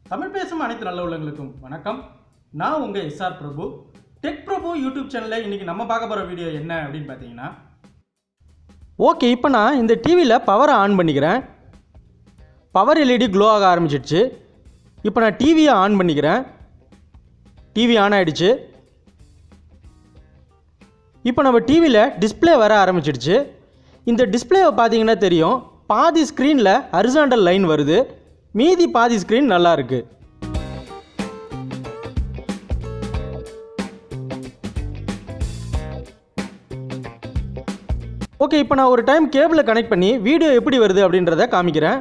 தமிழ் பேசும் அனைத்து நல்ல உள்ளங்களுக்கும் வணக்கம் நான் உங்கள் SR Prabhu tech Prabhu YouTube சேனலில் இன்றைக்கி நம்ம பார்க்க போகிற வீடியோ என்ன அப்படின்னு பார்த்தீங்கன்னா ஓகே இப்போ நான் இந்த டிவியில் பவரை ஆன் பண்ணிக்கிறேன் பவர் எல்இடி க்ளோ ஆக ஆரம்பிச்சிடுச்சு இப்போ நான் டிவியை ஆன் பண்ணிக்கிறேன் டிவி ஆன் ஆயிடுச்சு இப்போ நம்ம டிவியில் டிஸ்ப்ளே வர ஆரம்பிச்சிடுச்சு இந்த டிஸ்ப்ளேவை பார்த்தீங்கன்னா தெரியும் பாதி ஸ்க்ரீனில் ஹரிசாண்டல் லைன் வருது மீதி பாதி ஸ்க்ரீன் நல்லா இருக்கு ஓகே இப்போ நான் ஒரு டைம் கேபிளை கனெக்ட் பண்ணி வீடியோ எப்படி வருது அப்படின்றத காமிக்கிறேன்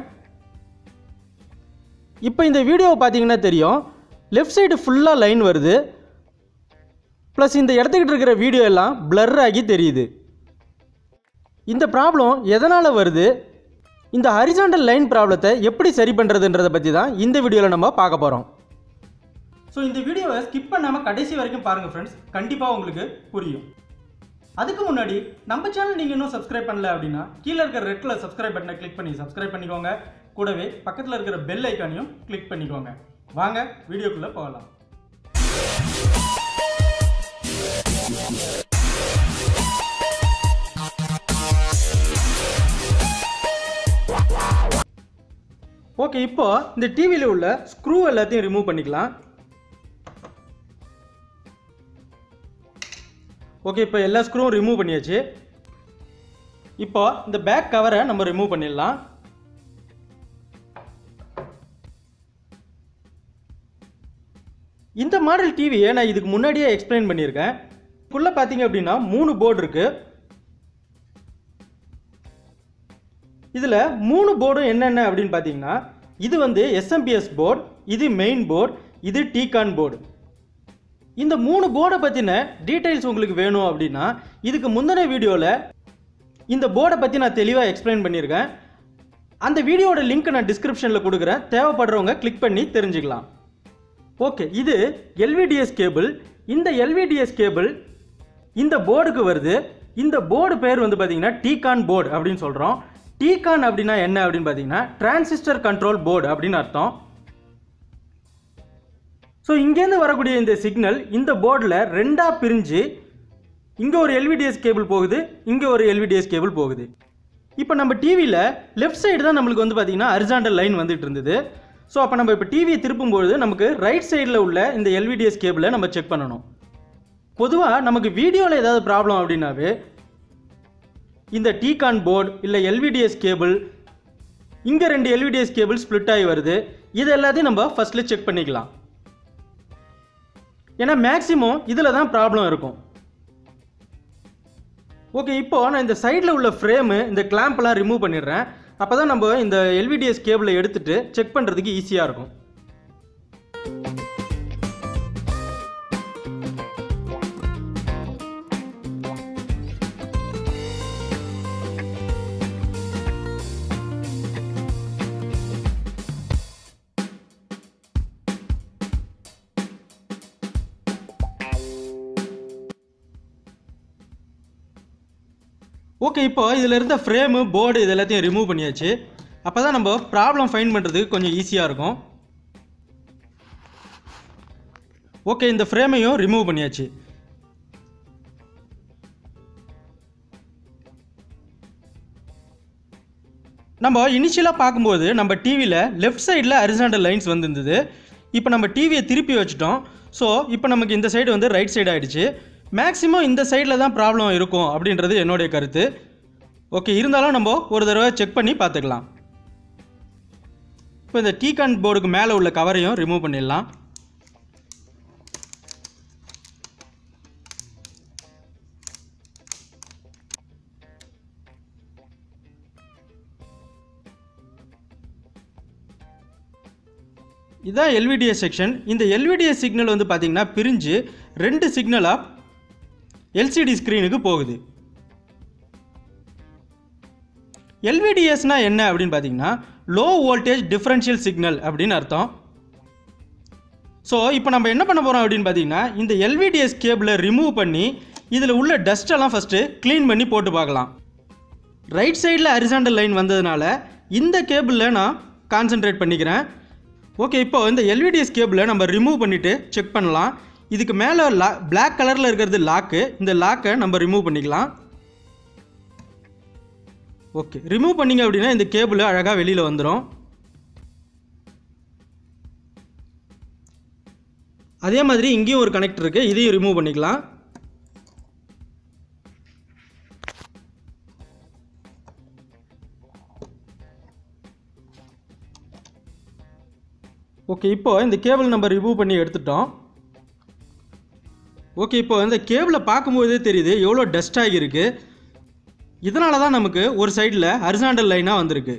இப்போ இந்த வீடியோவை பார்த்தீங்கன்னா தெரியும் லெஃப்ட் சைடு ஃபுல்லாக லைன் வருது ப்ளஸ் இந்த இடத்துக்கிட்ட இருக்கிற வீடியோ எல்லாம் blur ஆகி தெரியுது இந்த ப்ராப்ளம் எதனால் வருது இந்த ஹரிசாண்டல் லைன் ப்ராப்ளத்தை எப்படி சரி பண்ணுறதுன்றதை பற்றி தான் இந்த வீடியோவில் நம்ம பார்க்க போகிறோம் ஸோ இந்த வீடியோவை ஸ்கிப் பண்ணாமல் கடைசி வரைக்கும் பாருங்கள் ஃப்ரெண்ட்ஸ் கண்டிப்பாக உங்களுக்கு புரியும் அதுக்கு முன்னாடி நம்ம சேனல் நீங்கள் இன்னும் சப்ஸ்கிரைப் பண்ணல அப்படின்னா கீழே இருக்கிற ரெட் கலர் சப்ஸ்கிரைப் பட்டனை கிளிக் பண்ணி சப்ஸ்கிரைப் பண்ணிக்கோங்க கூடவே பக்கத்தில் இருக்கிற பெல் ஐக்கானையும் கிளிக் பண்ணிக்கோங்க வாங்க வீடியோக்குள்ளே போகலாம் ஓகே இப்போ இந்த டிவியில் உள்ள ஸ்க்ரூ எல்லாத்தையும் ரிமூவ் பண்ணிக்கலாம் ஓகே இப்போ எல்லா ஸ்க்ரூவும் ரிமூவ் பண்ணியாச்சு இப்போ இந்த பேக் கவரை நம்ம ரிமூவ் பண்ணிடலாம் இந்த மாடல் டிவியை நான் இதுக்கு முன்னாடியே எக்ஸ்பிளைன் பண்ணியிருக்கேன் இதுக்குள்ளே பார்த்தீங்க அப்படின்னா மூணு போர்டு இருக்குது இதில் மூணு போர்டும் என்னென்ன அப்படின்னு பார்த்தீங்கன்னா இது வந்து எஸ்எம்பிஎஸ் போர்டு இது மெயின் போர்டு இது டீகான் போர்டு இந்த மூணு போர்டை பற்றின டீட்டெயில்ஸ் உங்களுக்கு வேணும் அப்படின்னா இதுக்கு முந்தின வீடியோவில் இந்த போர்டை பற்றி நான் தெளிவாக எக்ஸ்பிளைன் பண்ணியிருக்கேன் அந்த வீடியோட லிங்க் நான் டிஸ்கிரிப்ஷனில் கொடுக்குறேன் தேவைப்படுறவங்க கிளிக் பண்ணி தெரிஞ்சுக்கலாம் ஓகே இது எல்விடிஎஸ் கேபிள் இந்த எல்விடிஎஸ் கேபிள் இந்த போர்டுக்கு வருது இந்த போர்டு பேர் வந்து பார்த்தீங்கன்னா டீகான் போர்டு அப்படின்னு சொல்கிறோம் டீகான் அப்படின்னா என்ன அப்படின்னு பார்த்தீங்கன்னா டிரான்சிஸ்டர் கண்ட்ரோல் போர்டு அப்படின்னு அர்த்தம் ஸோ இங்கேருந்து வரக்கூடிய இந்த சிக்னல் இந்த போர்டில் ரெண்டாக பிரிஞ்சு இங்கே ஒரு எல்விடிஎஸ் கேபிள் போகுது இங்கே ஒரு எல்விடிஎஸ் கேபிள் போகுது இப்போ நம்ம டிவியில் லெஃப்ட் சைடு தான் நம்மளுக்கு வந்து பார்த்தீங்கன்னா அரிசாண்டல் லைன் வந்துட்டு இருந்தது ஸோ அப்போ நம்ம இப்போ டிவியை திருப்பும்பொழுது நமக்கு ரைட் சைடில் உள்ள இந்த எல்விடிஎஸ் கேபிளை நம்ம செக் பண்ணணும் பொதுவாக நமக்கு வீடியோவில் ஏதாவது ப்ராப்ளம் அப்படின்னாவே இந்த டீகான் போர்டு இல்லை எல்விடிஎஸ் கேபிள் இங்கே ரெண்டு எல்விடிஎஸ் கேபிள் ஸ்ப்ளிட் ஆகி வருது இது எல்லாத்தையும் நம்ம ஃபஸ்ட்டில் செக் பண்ணிக்கலாம் ஏன்னா மேக்ஸிமம் இதில் தான் ப்ராப்ளம் இருக்கும் ஓகே இப்போ நான் இந்த சைடில் உள்ள ஃப்ரேமு இந்த கிளாம்பெல்லாம் ரிமூவ் பண்ணிடுறேன் அப்போ தான் நம்ம இந்த எல்விடிஎஸ் கேபிளை எடுத்துட்டு செக் பண்ணுறதுக்கு ஈஸியாக இருக்கும் ஓகே இப்போ இதில் இருந்த ஃப்ரேமு போர்டு இது எல்லாத்தையும் ரிமூவ் பண்ணியாச்சு அப்போ தான் நம்ம ப்ராப்ளம் ஃபைண்ட் பண்ணுறதுக்கு கொஞ்சம் ஈஸியாக இருக்கும் ஓகே இந்த ஃப்ரேமையும் ரிமூவ் பண்ணியாச்சு நம்ம இனிஷியலாக பார்க்கும்போது நம்ம டிவியில் லெஃப்ட் சைடில் ஹரிசாண்டல் லைன்ஸ் வந்திருந்தது இப்போ நம்ம டிவியை திருப்பி வச்சுட்டோம் ஸோ இப்போ நமக்கு இந்த சைடு வந்து ரைட் சைடு ஆயிடுச்சு மேக்ஸிமம் இந்த சைடில் தான் ப்ராப்ளம் இருக்கும் அப்படின்றது என்னுடைய கருத்து ஓகே இருந்தாலும் நம்ம ஒரு தடவை செக் பண்ணி பார்த்துக்கலாம் இப்போ இந்த டீகான் போர்டுக்கு மேலே உள்ள கவரையும் ரிமூவ் பண்ணிடலாம் இதான் எல்விடிஎஸ் செக்ஷன் இந்த எல்விடிஎஸ் சிக்னல் வந்து பார்த்தீங்கன்னா பிரிஞ்சு ரெண்டு சிக்னலாக எல்சிடி ஸ்க்ரீனுக்கு போகுது எல்விடிஎஸ்னா என்ன அப்படின்னு பார்த்தீங்கன்னா லோ வோல்டேஜ் டிஃபரன்ஷியல் சிக்னல் அப்படின்னு அர்த்தம் ஸோ இப்போ நம்ம என்ன பண்ண போகிறோம் அப்படின்னு பார்த்தீங்கன்னா இந்த எல்விடிஎஸ் கேபிளை ரிமூவ் பண்ணி இதில் உள்ள டஸ்ட்டெல்லாம் ஃபஸ்ட்டு க்ளீன் பண்ணி போட்டு பார்க்கலாம் ரைட் சைடில் ஹரிசாண்டல் லைன் வந்ததுனால இந்த கேபிளில் நான் கான்சென்ட்ரேட் பண்ணிக்கிறேன் ஓகே இப்போ இந்த எல்விடிஎஸ் கேபிளை நம்ம ரிமூவ் பண்ணிவிட்டு செக் பண்ணலாம் இதுக்கு மேலே லா பிளாக் கலரில் இருக்கிறது லாக்கு இந்த லாக்கை நம்ம ரிமூவ் பண்ணிக்கலாம் ஓகே ரிமூவ் பண்ணிங்க அப்படின்னா இந்த கேபிள் அழகாக வெளியில் வந்துடும் அதே மாதிரி இங்கேயும் ஒரு கனெக்டர் இருக்குது இதையும் ரிமூவ் பண்ணிக்கலாம் ஓகே இப்போ இந்த கேபிள் நம்ம ரிமூவ் பண்ணி எடுத்துட்டோம் ஓகே இப்போ இந்த கேபிளை பார்க்கும்போதே தெரியுது எவ்வளோ டஸ்ட் ஆகியிருக்கு இதனால தான் நமக்கு ஒரு சைடில் ஹரிசாண்டல் லைனாக வந்திருக்கு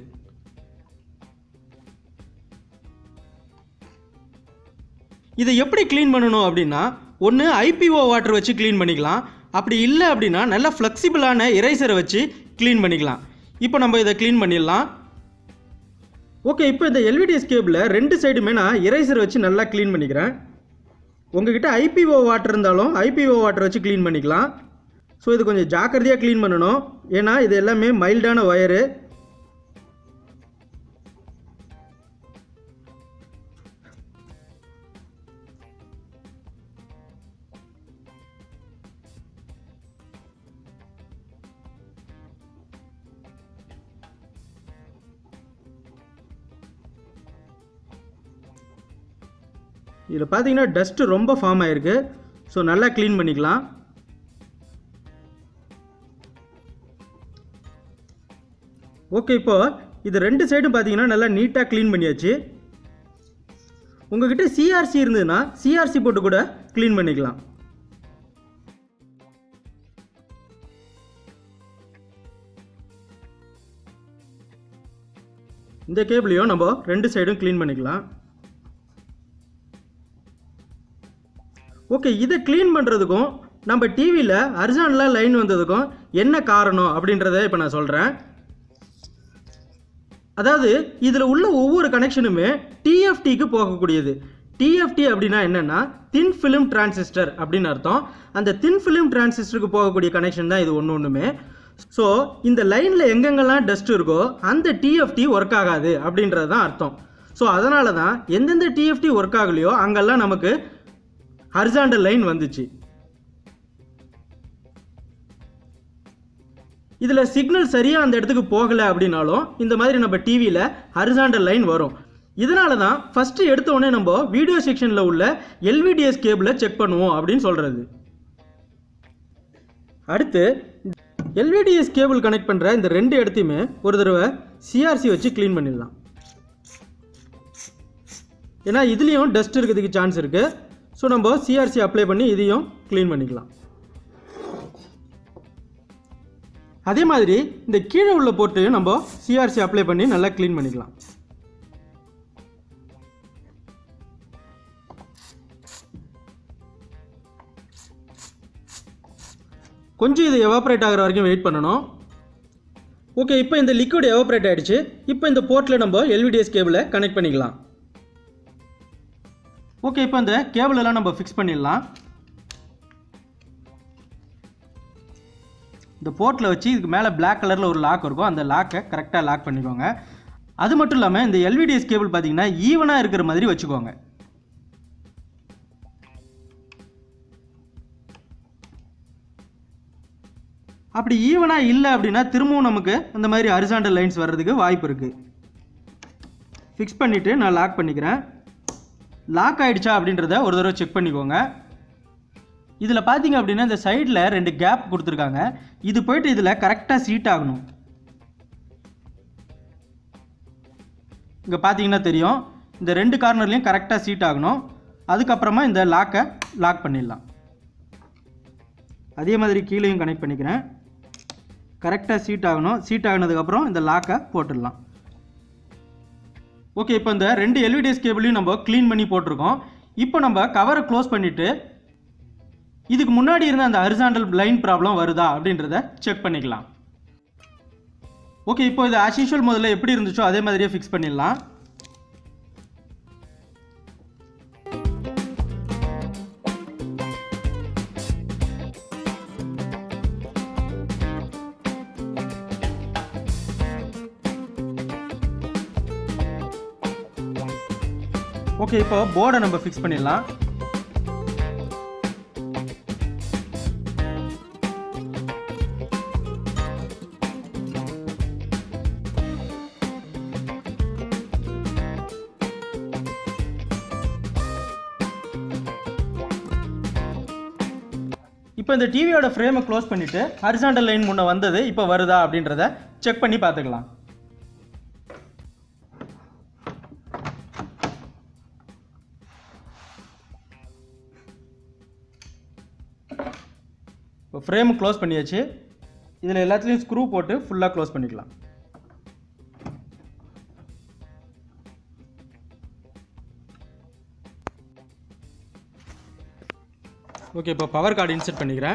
இதை எப்படி க்ளீன் பண்ணணும் அப்படின்னா ஒன்று ஐபிஓ வாட்டர் வச்சு க்ளீன் பண்ணிக்கலாம் அப்படி இல்லை அப்படின்னா நல்ல ஃப்ளெக்சிபிளான இரைசரை வச்சு க்ளீன் பண்ணிக்கலாம் இப்போ நம்ம இதை க்ளீன் பண்ணிடலாம் ஓகே இப்போ இந்த எல்விடிஎஸ் கேபிளை ரெண்டு சைடுமே நான் இரைசர் வச்சு நல்லா க்ளீன் பண்ணிக்கிறேன் உங்ககிட்ட ஐபிஓ வாட்டர் இருந்தாலும் ஐபிஓ வாட்டர் வச்சு க்ளீன் பண்ணிக்கலாம் ஸோ இது கொஞ்சம் ஜாக்கிரதையாக க்ளீன் பண்ணணும் ஏன்னா இது எல்லாமே மைல்டான ஒயரு இதில் பார்த்தீங்கன்னா டஸ்ட்டு ரொம்ப ஃபார்ம் ஆகிருக்கு ஸோ நல்லா க்ளீன் பண்ணிக்கலாம் ஓகே இப்போ இது ரெண்டு சைடும் பார்த்தீங்கன்னா நல்லா நீட்டாக க்ளீன் பண்ணியாச்சு உங்ககிட்ட சிஆர்சி இருந்ததுன்னா சிஆர்சி போட்டு கூட க்ளீன் பண்ணிக்கலாம் இந்த கேபிளையும் நம்ம ரெண்டு சைடும் க்ளீன் பண்ணிக்கலாம் ஓகே இதை க்ளீன் பண்ணுறதுக்கும் நம்ம டிவியில் அர்ஜானில் லைன் வந்ததுக்கும் என்ன காரணம் அப்படின்றத இப்போ நான் சொல்கிறேன் அதாவது இதில் உள்ள ஒவ்வொரு கனெக்ஷனுமே டிஎஃப்டிக்கு போகக்கூடியது டிஎஃப்டி அப்படின்னா என்னென்னா தின் ஃபிலிம் டிரான்சிஸ்டர் அப்படின்னு அர்த்தம் அந்த தின் ஃபிலிம் டிரான்சிஸ்டருக்கு போகக்கூடிய கனெக்ஷன் தான் இது ஒன்று ஒன்றுமே ஸோ இந்த லைனில் எங்கெங்கெல்லாம் டஸ்ட் இருக்கோ அந்த டிஎஃப்டி ஒர்க் ஆகாது அப்படின்றது தான் அர்த்தம் ஸோ அதனால தான் எந்தெந்த டிஎஃப்டி ஒர்க் ஆகலையோ அங்கெல்லாம் நமக்கு ஹரிசாண்டல் லைன் வந்துச்சு இதில் சிக்னல் சரியாக அந்த இடத்துக்கு போகலை அப்படின்னாலும் இந்த மாதிரி நம்ம டிவியில் ஹரிசாண்டல் லைன் வரும் இதனால தான் ஃபஸ்ட்டு எடுத்த உடனே நம்ம வீடியோ செக்ஷனில் உள்ள எல்விடிஎஸ் கேபிளை செக் பண்ணுவோம் அப்படின்னு சொல்கிறது அடுத்து எல்விடிஎஸ் கேபிள் கனெக்ட் பண்ணுற இந்த ரெண்டு இடத்தையுமே ஒரு தடவை சிஆர்சி வச்சு க்ளீன் பண்ணிடலாம் ஏன்னா இதுலேயும் டஸ்ட் இருக்கிறதுக்கு சான்ஸ் இருக்குது ஸோ நம்ம சிஆர்சி அப்ளை பண்ணி இதையும் க்ளீன் பண்ணிக்கலாம் அதே மாதிரி இந்த கீழே உள்ள போர்ட்டையும் நம்ம சிஆர்சி அப்ளை பண்ணி நல்லா க்ளீன் பண்ணிக்கலாம் கொஞ்சம் இது எவாப்ரேட் ஆகிற வரைக்கும் வெயிட் பண்ணணும் ஓகே இப்போ இந்த லிக்விட் எவாப்ரேட் ஆகிடுச்சு இப்போ இந்த போர்ட்டில் நம்ம எல்விடிஎஸ் கேபிளை கனெக்ட் பண்ணிக்கலாம் ஓகே இப்போ இந்த கேபிள் எல்லாம் நம்ம ஃபிக்ஸ் பண்ணிடலாம் இந்த போர்ட்டில் வச்சு இதுக்கு மேலே பிளாக் கலரில் ஒரு லாக் இருக்கும் அந்த லாக்கை கரெக்டாக லாக் பண்ணிக்கோங்க அது மட்டும் இல்லாமல் இந்த எல்விடிஎஸ் கேபிள் பார்த்தீங்கன்னா ஈவனாக இருக்கிற மாதிரி வச்சுக்கோங்க அப்படி ஈவனாக இல்லை அப்படின்னா திரும்பவும் நமக்கு அந்த மாதிரி ஹரிசாண்டல் லைன்ஸ் வர்றதுக்கு வாய்ப்பு இருக்குது ஃபிக்ஸ் பண்ணிவிட்டு நான் லாக் பண்ணிக்கிறேன் லாக் ஆயிடுச்சா அப்படின்றத ஒரு தடவை செக் பண்ணிக்கோங்க இதில் பார்த்தீங்க அப்படின்னா இந்த சைடில் ரெண்டு கேப் கொடுத்துருக்காங்க இது போயிட்டு இதில் கரெக்டாக சீட் ஆகணும் இங்கே பார்த்தீங்கன்னா தெரியும் இந்த ரெண்டு கார்னர்லேயும் கரெக்டாக சீட் ஆகணும் அதுக்கப்புறமா இந்த லாக்கை லாக் பண்ணிடலாம் அதே மாதிரி கீழேயும் கனெக்ட் பண்ணிக்கிறேன் கரெக்டாக சீட் ஆகணும் சீட் ஆகினதுக்கப்புறம் இந்த லாக்கை போட்டுடலாம் ஓகே இப்போ இந்த ரெண்டு எல்விடிஎஸ் கேபிளையும் நம்ம க்ளீன் பண்ணி போட்டிருக்கோம் இப்போ நம்ம கவரை க்ளோஸ் பண்ணிவிட்டு இதுக்கு முன்னாடி இருந்த அந்த ஹரிசாண்டல் லைன் ப்ராப்ளம் வருதா அப்படின்றத செக் பண்ணிக்கலாம் ஓகே இப்போ இது ஆஸ் யூஷுவல் முதல்ல எப்படி இருந்துச்சோ அதே மாதிரியே ஃபிக்ஸ் பண்ணிடலாம் ஓகே இப்போ போர்டை நம்ம ஃபிக்ஸ் பண்ணிடலாம் இப்போ இந்த டிவியோட ஃப்ரேமை க்ளோஸ் பண்ணிவிட்டு ஹரிசாண்டல் லைன் முன்ன வந்தது இப்போ வருதா அப்படின்றத செக் பண்ணி பார்த்துக்கலாம் இப்போ ஃப்ரேம் க்ளோஸ் பண்ணியாச்சு இதில் எல்லாத்துலேயும் ஸ்க்ரூ போட்டு ஃபுல்லாக க்ளோஸ் பண்ணிக்கலாம் ஓகே இப்போ பவர் கார்டு இன்செர்ட் பண்ணிக்கிறேன்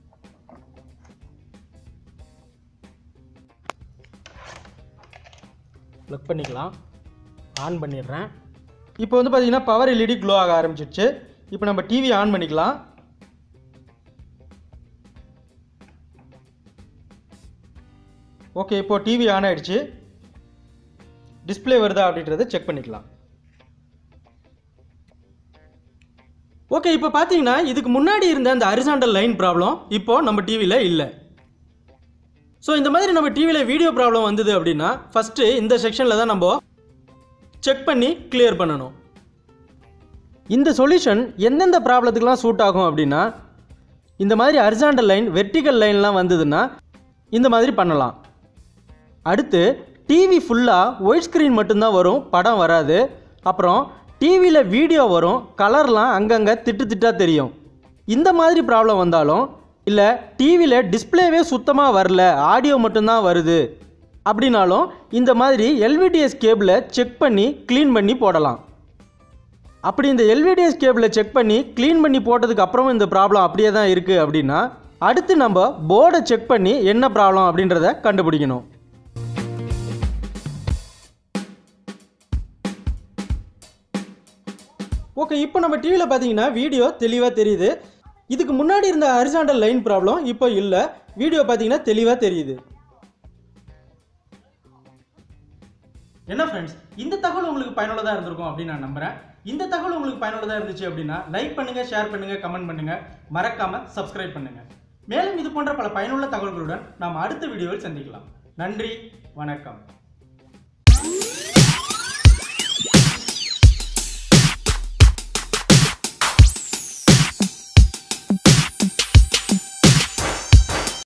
ப்ளக் பண்ணிக்கலாம் ஆன் பண்ணிடுறேன் இப்போ வந்து பார்த்தீங்கன்னா பவர் எல்இடி க்ளோ ஆக ஆரம்பிச்சிடுச்சு இப்போ நம்ம டிவி ஆன் பண்ணிக்கலாம் ஓகே இப்போ டிவி ஆன் ஆயிடுச்சு டிஸ்ப்ளே வருதா அப்படின்றத செக் பண்ணிக்கலாம் ஓகே இப்போ பார்த்தீங்கன்னா இதுக்கு முன்னாடி இருந்த அந்த ஹரிசாண்டல் லைன் ப்ராப்ளம் இப்போ நம்ம டிவியில் இல்லை ஸோ இந்த மாதிரி நம்ம டிவியில் வீடியோ ப்ராப்ளம் வந்தது அப்படின்னா ஃபஸ்ட்டு இந்த செக்ஷனில் தான் நம்ம செக் பண்ணி கிளியர் பண்ணணும் இந்த சொல்யூஷன் எந்தெந்த ப்ராப்ளத்துக்குலாம் சூட் ஆகும் அப்படின்னா இந்த மாதிரி ஹரிசாண்டல் லைன் வெர்டிக்கல் லைன்லாம் வந்ததுன்னா இந்த மாதிரி பண்ணலாம் அடுத்து டிவி ஃபுல்லாக ஒயிட் ஸ்க்ரீன் மட்டும்தான் வரும் படம் வராது அப்புறம் டிவியில் வீடியோ வரும் கலர்லாம் அங்கங்கே திட்டு திட்டாக தெரியும் இந்த மாதிரி ப்ராப்ளம் வந்தாலும் இல்லை டிவியில் டிஸ்ப்ளேவே சுத்தமாக வரல ஆடியோ மட்டும்தான் வருது அப்படின்னாலும் இந்த மாதிரி எல்விடிஎஸ் கேபிளை செக் பண்ணி க்ளீன் பண்ணி போடலாம் அப்படி இந்த எல்விடிஎஸ் கேபிளை செக் பண்ணி க்ளீன் பண்ணி போட்டதுக்கு அப்புறமும் இந்த ப்ராப்ளம் அப்படியே தான் இருக்குது அப்படின்னா அடுத்து நம்ம போர்டை செக் பண்ணி என்ன ப்ராப்ளம் அப்படின்றத கண்டுபிடிக்கணும் ஓகே இப்போ நம்ம டிவியில் பார்த்தீங்கன்னா வீடியோ தெளிவாக தெரியுது இதுக்கு முன்னாடி இருந்த ஹரிசாண்டல் லைன் ப்ராப்ளம் இப்போ இல்லை வீடியோ பார்த்தீங்கன்னா தெளிவாக தெரியுது என்ன ஃப்ரெண்ட்ஸ் இந்த தகவல் உங்களுக்கு பயனுள்ளதாக இருந்திருக்கும் அப்படின்னு நான் நம்புறேன் இந்த தகவல் உங்களுக்கு பயனுள்ளதாக இருந்துச்சு அப்படின்னா லைக் பண்ணுங்க ஷேர் பண்ணுங்க கமெண்ட் பண்ணுங்க மறக்காம சப்ஸ்கிரைப் பண்ணுங்க மேலும் இது போன்ற பல பயனுள்ள தகவல்களுடன் நாம் அடுத்த வீடியோவில் சந்திக்கலாம் நன்றி வணக்கம்